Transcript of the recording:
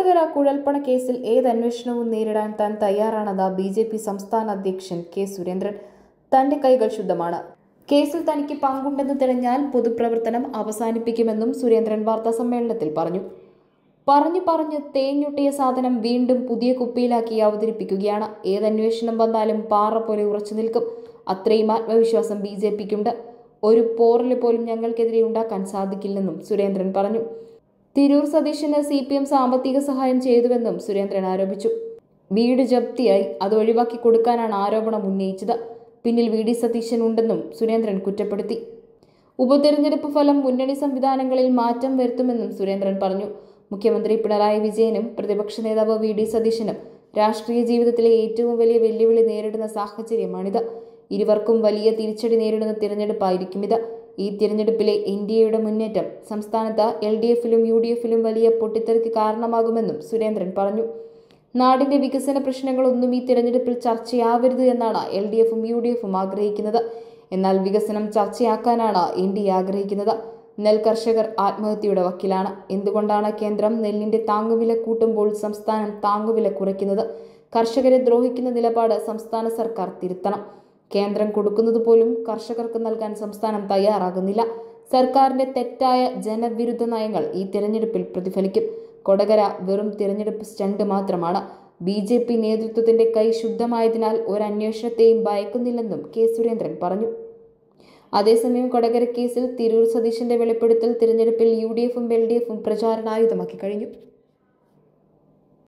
കൊടകര കുഴൽപ്പണ കേസിൽ ഏത് അന്വേഷണവും നേരിടാൻ താൻ തയ്യാറാണെന്ന് ബി ജെ പി സംസ്ഥാന അധ്യക്ഷൻ കെ സുരേന്ദ്രൻ തന്റെ കൈകൾ ശുദ്ധമാണ് കേസിൽ തനിക്ക് പങ്കുണ്ടെന്ന് തെളിഞ്ഞാൽ പൊതുപ്രവർത്തനം അവസാനിപ്പിക്കുമെന്നും സുരേന്ദ്രൻ വാർത്താസമ്മേളനത്തിൽ പറഞ്ഞു പറഞ്ഞു പറഞ്ഞ് തേഞ്ഞൊട്ടിയ സാധനം വീണ്ടും പുതിയ കുപ്പിയിലാക്കി അവതരിപ്പിക്കുകയാണ് ഏതന്വേഷണം വന്നാലും പാറ പോലെ ഉറച്ചു നിൽക്കും അത്രയും ആത്മവിശ്വാസം ബി ജെ പിക്കുണ്ട് ഒരു പോറല് പോലും ഞങ്ങൾക്കെതിരെ ഉണ്ടാക്കാൻ സാധിക്കില്ലെന്നും സുരേന്ദ്രൻ പറഞ്ഞു തിരൂർ സതീശന് സി പി എം സാമ്പത്തിക സഹായം ചെയ്തുവെന്നും സുരേന്ദ്രൻ ആരോപിച്ചു വീട് ജപ്തിയായി അത് ഒഴിവാക്കി കൊടുക്കാനാണ് ആരോപണം ഉന്നയിച്ചത് പിന്നിൽ വി ഡി സതീശൻ ഉണ്ടെന്നും സുരേന്ദ്രൻ കുറ്റപ്പെടുത്തി ഉപതെരഞ്ഞെടുപ്പ് ഫലം മുന്നണി സംവിധാനങ്ങളിൽ മാറ്റം വരുത്തുമെന്നും സുരേന്ദ്രൻ പറഞ്ഞു മുഖ്യമന്ത്രി പിണറായി വിജയനും പ്രതിപക്ഷ നേതാവ് വി ഡി സതീശനും രാഷ്ട്രീയ ജീവിതത്തിലെ ഏറ്റവും വലിയ വെല്ലുവിളി നേരിടുന്ന സാഹചര്യമാണിത് ഇരുവർക്കും വലിയ തിരിച്ചടി നേരിടുന്ന തിരഞ്ഞെടുപ്പായിരിക്കും ഇത് ഈ തിരഞ്ഞെടുപ്പിലെ എൻ ഡി എയുടെ മുന്നേറ്റം സംസ്ഥാനത്ത് എൽ ഡി എഫിലും യു ഡി എഫിലും വലിയ പൊട്ടിത്തെറിക്ക് കാരണമാകുമെന്നും സുരേന്ദ്രൻ പറഞ്ഞു നാടിന്റെ വികസന പ്രശ്നങ്ങളൊന്നും ഈ തിരഞ്ഞെടുപ്പിൽ ചർച്ചയാവരുത് എന്നാണ് എൽ ഡി എഫും യു ഡി എഫും ആഗ്രഹിക്കുന്നത് എന്നാൽ വികസനം ചർച്ചയാക്കാനാണ് എൻ ഡി എ ആഗ്രഹിക്കുന്നത് നെൽ കർഷകർ ആത്മഹത്യയുടെ വക്കിലാണ് എന്തുകൊണ്ടാണ് കേന്ദ്രം നെല്ലിന്റെ താങ്ങുവില കൂട്ടുമ്പോൾ സംസ്ഥാനം താങ്ങുവില കുറയ്ക്കുന്നത് കർഷകരെ ദ്രോഹിക്കുന്ന നിലപാട് സംസ്ഥാന സർക്കാർ തിരുത്തണം കേന്ദ്രം കൊടുക്കുന്നത് പോലും കർഷകർക്ക് നൽകാൻ സംസ്ഥാനം തയ്യാറാകുന്നില്ല സർക്കാരിന്റെ തെറ്റായ ജനവിരുദ്ധ നയങ്ങൾ ഈ തിരഞ്ഞെടുപ്പിൽ പ്രതിഫലിക്കും കൊടകര വെറും തിരഞ്ഞെടുപ്പ് സ്റ്റണ്ട് മാത്രമാണ് ബി ജെ പി നേതൃത്വത്തിന്റെ കൈ ശുദ്ധമായതിനാൽ ഒരു അന്വേഷണത്തെയും ഭയക്കുന്നില്ലെന്നും കെ സുരേന്ദ്രൻ പറഞ്ഞു അതേസമയം കൊടകര കേസിൽ തിരൂർ സതീശന്റെ വെളിപ്പെടുത്തൽ തിരഞ്ഞെടുപ്പിൽ യു ഡി എഫും എൽ ഡി എഫും പ്രചാരണായുധമാക്കി കഴിഞ്ഞു